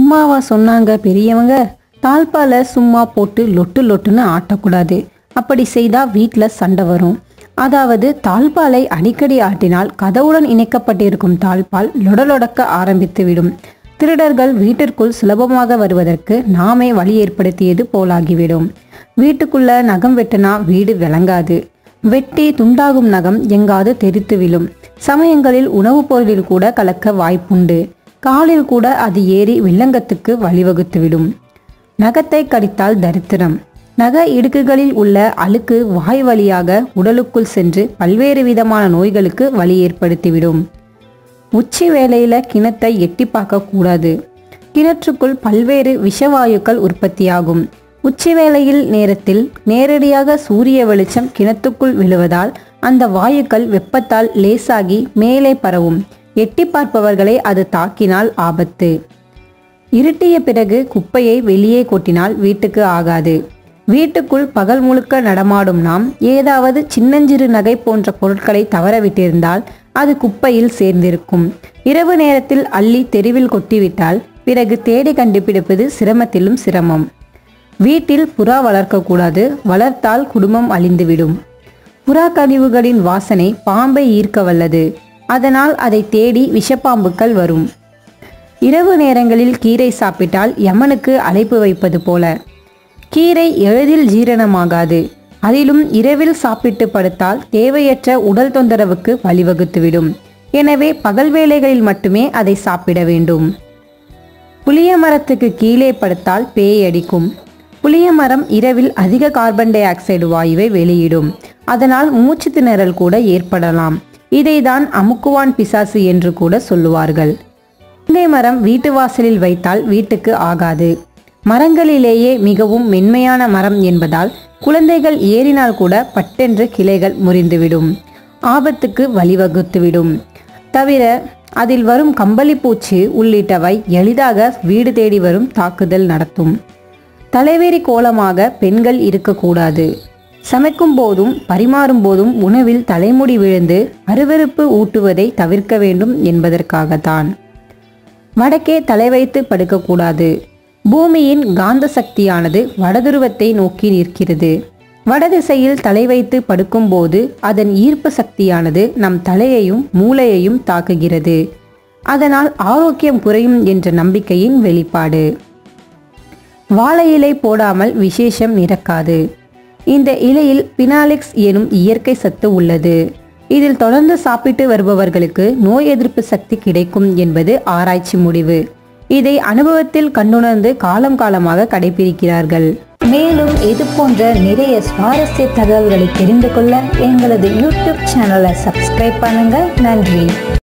சும்மாவா சொன்னாங்க பெரியவங்க தாழ்பால சும்மா போட்டு லொட்டு லொட்டுன்னு ஆட்டக்கூடாது அப்படி செய்தா வீட்டில் சண்டை வரும் அதாவது தாழ்பாலை அடிக்கடி ஆட்டினால் கதவுடன் இணைக்கப்பட்டிருக்கும் தாழ்பால் லொடலொடக்க ஆரம்பித்துவிடும் திருடர்கள் வீட்டிற்குள் சுலபமாக வருவதற்கு நாமே வழி ஏற்படுத்தியது போலாகிவிடும் வீட்டுக்குள்ள நகம் வெட்டினா வீடு விளங்காது வெட்டி துண்டாகும் நகம் எங்காவது தெரித்து விழும் சமயங்களில் உணவுப் பொருளில் கூட கலக்க வாய்ப்புண்டு காலில் கூட அது ஏறி வில்லங்கத்துக்கு வழிவகுத்துவிடும் நகத்தை கடித்தால் தரித்திரம் நக இடுக்குகளில் உள்ள அழுக்கு வாய் வழியாக உடலுக்குள் சென்று பல்வேறு விதமான நோய்களுக்கு வழி ஏற்படுத்திவிடும் உச்சி வேளையில கிணத்தை எட்டி பார்க்க கூடாது கிணற்றுக்குள் பல்வேறு விஷவாயுக்கள் உற்பத்தியாகும் உச்சி வேளையில் நேரத்தில் நேரடியாக சூரிய வெளிச்சம் கிணத்துக்குள் விழுவதால் அந்த வாயுக்கள் வெப்பத்தால் லேசாகி மேலே பரவும் எட்டி பார்ப்பவர்களை அது தாக்கினால் ஆபத்து இருட்டிய பிறகு குப்பையை வெளியே கொட்டினால் வீட்டுக்கு ஆகாது வீட்டுக்குள் பகல் முழுக்க நடமாடும் நாம் ஏதாவது சின்னஞ்சிறு நகை போன்ற பொருட்களை தவறவிட்டிருந்தால் அது குப்பையில் சேர்ந்திருக்கும் இரவு நேரத்தில் அள்ளி தெருவில் கொட்டிவிட்டால் பிறகு தேடி கண்டுபிடிப்பது சிரமத்திலும் சிரமம் வீட்டில் புறா வளர்க்கக்கூடாது வளர்த்தால் குடும்பம் அழிந்துவிடும் புறா கழிவுகளின் வாசனை பாம்பை ஈர்க்க வல்லது அதனால் அதை தேடி விஷப்பாம்புக்கள் வரும் இரவு நேரங்களில் கீரை சாப்பிட்டால் யமனுக்கு அழைப்பு வைப்பது போல கீரை எளிதில் ஜீரணமாகாது அதிலும் இரவில் சாப்பிட்டு படுத்தால் தேவையற்ற உடல் தொந்தரவுக்கு வழிவகுத்துவிடும் எனவே பகல் வேளைகளில் மட்டுமே அதை சாப்பிட வேண்டும் புளிய மரத்துக்கு கீழே படுத்தால் பேய் அடிக்கும் புளிய மரம் இரவில் அதிக கார்பன் டை ஆக்சைடு வாயுவை வெளியிடும் அதனால் மூச்சு திணறல் கூட ஏற்படலாம் இதைதான் அமுக்குவான் பிசாசு என்று கூட சொல்லுவார்கள் முருங்கை மரம் வீட்டு வாசலில் வைத்தால் வீட்டுக்கு ஆகாது மரங்களிலேயே மிகவும் மென்மையான மரம் என்பதால் குழந்தைகள் ஏறினால் கூட பட்டென்று கிளைகள் முறிந்துவிடும் ஆபத்துக்கு வழிவகுத்துவிடும் தவிர அதில் வரும் கம்பளிப்பூச்சி உள்ளிட்டவை எளிதாக வீடு தேடி வரும் தாக்குதல் நடத்தும் தலைவேறி கோலமாக பெண்கள் இருக்கக்கூடாது சமைக்கும் போதும் பரிமாறும் போதும் உணவில் தலைமுடி விழுந்து அருவருப்பு ஊட்டுவதை தவிர்க்க வேண்டும் என்பதற்காகத்தான் வடக்கே தலை வைத்து படுக்கக்கூடாது பூமியின் காந்த சக்தியானது வடதுருவத்தை நோக்கி நிற்கிறது வடதிசையில் தலை வைத்து படுக்கும்போது அதன் ஈர்ப்பு சக்தியானது நம் தலையையும் மூளையையும் தாக்குகிறது அதனால் ஆரோக்கியம் குறையும் என்ற நம்பிக்கையின் வெளிப்பாடு வாழை இலை போடாமல் விசேஷம் நிரக்காது இந்த இலையில் பினாலிக்ஸ் எனும் இயற்கை சத்து உள்ளது இதில் தொடர்ந்து சாப்பிட்டு வருபவர்களுக்கு நோய் எதிர்ப்பு சக்தி கிடைக்கும் என்பது ஆராய்ச்சி முடிவு இதை அனுபவத்தில் கண்டுணர்ந்து காலம் காலமாக கடைபிடிக்கிறார்கள் மேலும் இது போன்ற நிறைய சுவாரஸ்ய தகவல்களை தெரிந்து கொள்ள எங்களது யூடியூப் சேனலை சப்ஸ்கிரைப் பண்ணுங்க நன்றி